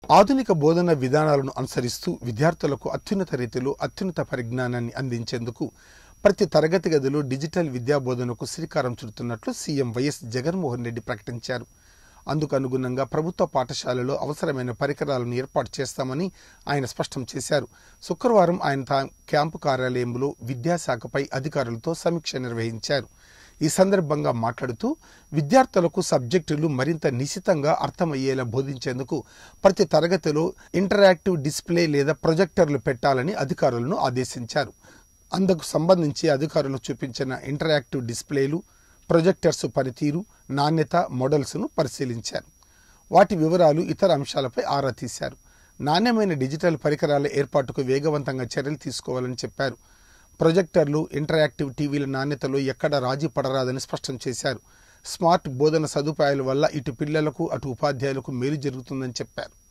ఆధునిక బోధన విధానాలను అనుసరిస్తూ విద్యార్థులకు అత్యున్నత రీతిలో అత్యున్నత పరిజ్ఞానాన్ని అందించేందుకు ప్రతి తరగతి గదిలో డిజిటల్ విద్యా బోధనకు శ్రీకారం చుడుతున్నట్లు సీఎం వైఎస్ జగన్మోహన్ రెడ్డి ప్రకటించారు అందుకు అనుగుణంగా ప్రభుత్వ పాఠశాలలో అవసరమైన పరికరాలను ఏర్పాటు చేస్తామని ఆయన స్పష్టం చేశారు శుక్రవారం ఆయన తా- క్యాంపు కార్యాలయంలో విద్యాశాఖపై అధికారులతో సమీక్ష నిర్వహించారు ఈ సందర్భంగా మాట్లాడుతూ విద్యార్థులకు సబ్జెక్టులు మరింత నిశితంగా అర్థమయ్యేలా బోధించేందుకు ప్రతి తరగతిలో ఇంటరాక్టివ్ డిస్ప్లే లేదా ప్రొజెక్టర్లు పెట్టాలని అధికారులను ఆదేశించారు అందుకు సంబంధించి అధికారులు చూపించిన ఇంటరాక్టివ్ డిస్ప్లేలు ప్రొజెక్టర్స్ పనితీరు నాణ్యత మోడల్స్ను పరిశీలించారు వాటి వివరాలు ఇతర అంశాలపై ఆరా తీశారు నాణ్యమైన డిజిటల్ పరికరాల ఏర్పాటుకు వేగవంతంగా చర్యలు తీసుకోవాలని చెప్పారు ప్రొజెక్టర్లు ఇంటరాక్టివ్ టీవీల నాణ్యతలో ఎక్కడ రాజీ పడరాదని స్పష్టం చేశారు స్మార్ట్ బోధన సదుపాయాల వల్ల ఇటు పిల్లలకు అటు ఉపాధ్యాయులకు మేలు జరుగుతుందని చెప్పారు